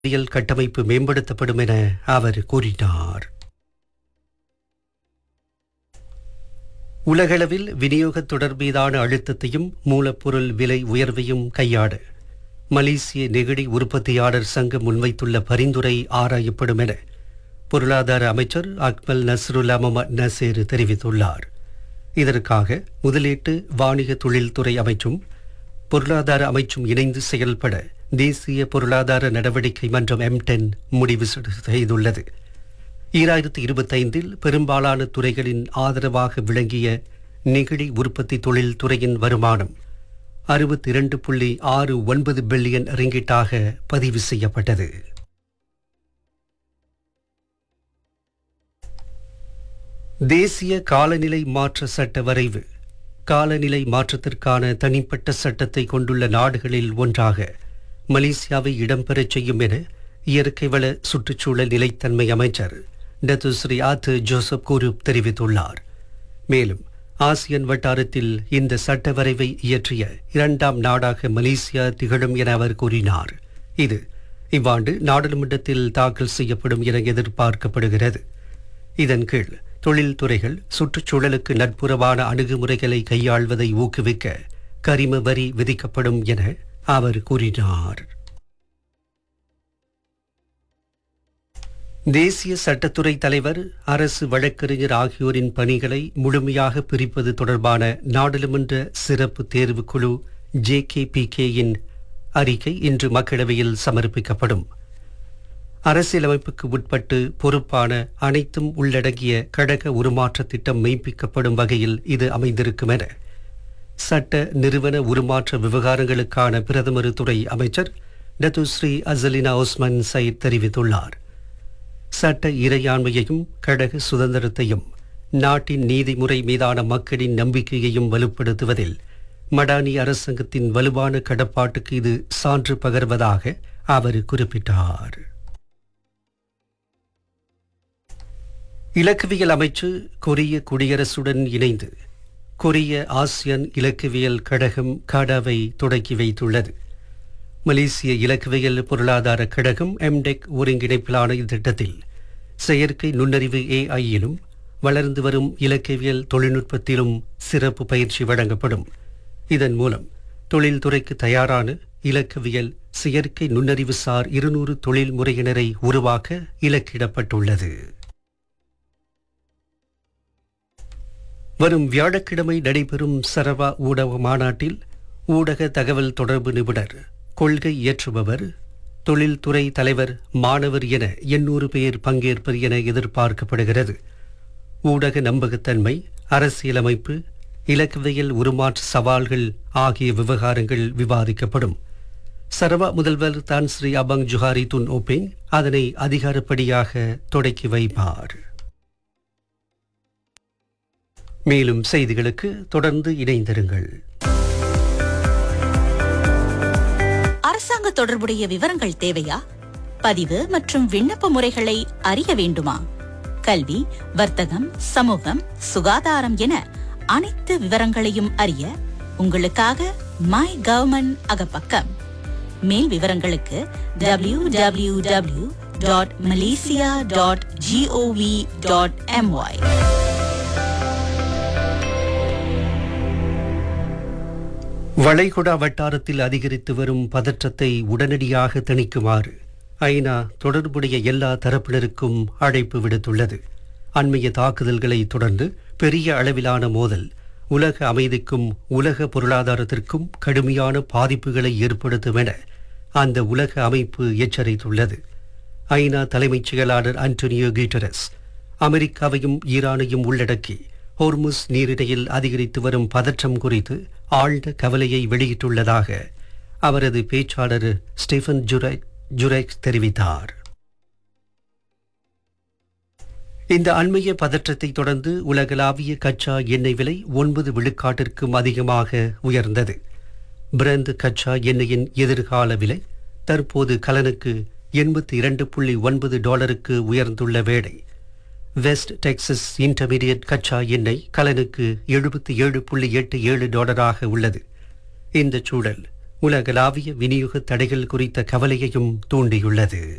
பொறியியல் கட்டமைப்பு மேம்படுத்தப்படும் என அவர் கூறினார் உலகளவில் விநியோக தொடர் மீதான அழுத்தத்தையும் மூலப்பொருள் விலை உயர்வையும் கையாட மலேசிய நெகிழி உற்பத்தியாளர் சங்கம் முன்வைத்துள்ள பரிந்துரை ஆராயப்படும் என பொருளாதார அமைச்சர் அக்மல் நஸ்ருல்லா முகமது நசீர் தெரிவித்துள்ளார் இதற்காக முதலீட்டு வாணிக தொழில்துறை அமைச்சும் பொருளாதார அமைச்சும் இணைந்து செயல்பட தேசிய பொருளாதார நடவடிக்கை மன்றம் எம்டென் முடிவு செய்துள்ளது ஈராயிரத்தி இருபத்தைந்தில் பெரும்பாலான துறைகளின் ஆதரவாக விளங்கிய நெகிழி உற்பத்தி தொழில் துறையின் வருமானம் அறுபத்தி இரண்டு புள்ளி ஆறு ஒன்பது பில்லியன் ரிங்கிட்டாக பதிவு செய்யப்பட்டது தேசிய காலநிலை மாற்ற சட்ட வரைவு காலநிலை மாற்றத்திற்கான தனிப்பட்ட சட்டத்தை கொண்டுள்ள நாடுகளில் ஒன்றாக மலேசியாவை இடம்பெறச் செய்யும் என இயற்கை வள சுற்றுச்சூழல் நிலைத்தன்மை அமைச்சர் டத்துஸ்ரீ ஆத்து ஜோசப் குரூப் தெரிவித்துள்ளார் மேலும் ஆசியன் வட்டாரத்தில் இந்த சட்ட வரைவை இயற்றிய இரண்டாம் நாடாக மலேசியா திகழும் என அவர் கூறினார் இது இவ்வாண்டு நாடாளுமன்றத்தில் தாக்கல் செய்யப்படும் என எதிர்பார்க்கப்படுகிறது இதன் கீழ் தொழில்துறைகள் சுற்றுச்சூழலுக்கு நட்புறவான அணுகுமுறைகளை கையாள்வதை ஊக்குவிக்க கரிம வரி விதிக்கப்படும் என அவர் கூறினார் தேசிய சட்டத்துறை தலைவர் அரசு வழக்கறிஞர் ஆகியோரின் பணிகளை முழுமையாக பிரிப்பது தொடர்பான நாடாளுமன்ற சிறப்பு தேர்வுக்குழு ஜேகேபிகேயின் அறிக்கை இன்று மக்களவையில் சமர்ப்பிக்கப்படும் அரசியலமைப்புக்கு உட்பட்டு பொறுப்பான அனைத்தும் உள்ளடங்கிய கழக உருமாற்ற திட்டம் மெய்ப்பிக்கப்படும் வகையில் இது அமைந்திருக்கும் என சட்ட நிறுவன உருமாற்ற விவகாரங்களுக்கான பிரதமர் துறை அமைச்சர் டத்துஸ்ரீ அசலினா ஒஸ்மன் சயித் தெரிவித்துள்ளார் சட்ட இறையாண்மையையும் கழக சுதந்திரத்தையும் நாட்டின் நீதிமுறை மீதான மக்களின் நம்பிக்கையையும் வலுப்படுத்துவதில் மடானி அரசாங்கத்தின் வலுவான கடப்பாட்டுக்கு இது சான்று பகர்வதாக அவர் குறிப்பிட்டார் இலக்கவியல் அமைச்சு கொரிய குடியரசுடன் இணைந்து கொரிய ஆசியன் இலக்கவியல் கழகம் காடாவை தொடக்கி வைத்துள்ளது மலேசிய இலக்கவியல் பொருளாதார கழகம் எம்டெக் ஒருங்கிணைப்பிலான இத்திட்டத்தில் செயற்கை நுண்ணறிவு ஏஐயிலும் வளர்ந்து வரும் இலக்கவியல் தொழில்நுட்பத்திலும் சிறப்பு பயிற்சி வழங்கப்படும் இதன் மூலம் தொழில்துறைக்கு தயாரான இலக்கவியல் செயற்கை நுண்ணறிவு சார் இருநூறு தொழில் முறையினரை உருவாக்க இலக்கிடப்பட்டுள்ளது வரும் வியாழக்கிழமை நடைபெறும் சரவா ஊடக மாநாட்டில் ஊடக தகவல் தொடர்பு நிபுணர் கொள்கை இயற்றுபவர் தொழில்துறை தலைவர் மாணவர் என எண்ணூறு பேர் பங்கேற்பர் என எதிர்பார்க்கப்படுகிறது ஊடக நம்பகத்தன்மை அரசியலமைப்பு இலக்கவியல் உருமாற்ற சவால்கள் ஆகிய விவகாரங்கள் விவாதிக்கப்படும் சரவா முதல்வர் தான் ஸ்ரீ அபங் ஜுஹாரி துன் ஓபிங் அதனை அதிகாரப்படியாக தொடக்கி வைப்பார் மேலும் செய்திகளுக்கு தொடர்ந்து இணைந்திருங்கள் அரசாங்க தொடர்புடைய விவரங்கள் தேவையா பதிவு மற்றும் விண்ணப்ப முறைகளை அறிய வேண்டுமா கல்வி வர்த்தகம் சமூகம் சுகாதாரம் என அனைத்து விவரங்களையும் அறிய உங்களுக்காக மை கவர்மெண்ட் அகப்பக்கம் மேல் விவரங்களுக்கு W W W dot Malaysia dot G O V dot M Y வளைகுடா வட்டாரத்தில் அதிகரித்து வரும் பதற்றத்தை உடனடியாக திணிக்குமாறு ஐநா தொடர்புடைய எல்லா தரப்பினருக்கும் அழைப்பு விடுத்துள்ளது அண்மைய தாக்குதல்களை தொடர்ந்து பெரிய அளவிலான மோதல் உலக அமைதிக்கும் உலக பொருளாதாரத்திற்கும் கடுமையான பாதிப்புகளை ஏற்படுத்தும் என அந்த உலக அமைப்பு எச்சரித்துள்ளது ஐநா தலைமைச் செயலாளர் அன்டோனியோ கீட்டரஸ் அமெரிக்காவையும் ஈரானையும் உள்ளடக்கி ஹோர்முஸ் நீரிணையில் அதிகரித்து வரும் பதற்றம் குறித்து ஆழ்ந்த கவலையை வெளியிட்டுள்ளதாக அவரது பேச்சாளர் ஸ்டீஃபன் ஜுரைக் ஜுரைக் தெரிவித்தார் இந்த அண்மைய பதற்றத்தை தொடர்ந்து உலகளாவிய கச்சா எண்ணெய் விலை ஒன்பது விழுக்காட்டிற்கும் அதிகமாக உயர்ந்தது பிரெண்ட் கச்சா எண்ணெயின் எதிர்கால விலை தற்போது கலனுக்கு எண்பத்தி இரண்டு புள்ளி ஒன்பது டாலருக்கு உயர்ந்துள்ள வேளை வெஸ்ட் டெக்சஸ் இன்டர்மீடியட் கச்சா எண்ணெய் கலனுக்கு எழுபத்தி ஏழு புள்ளி எட்டு ஏழு டாலராக உள்ளது இந்த சூழல் உலகளாவிய விநியோக தடைகள் குறித்த கவலையையும் தூண்டியுள்ளது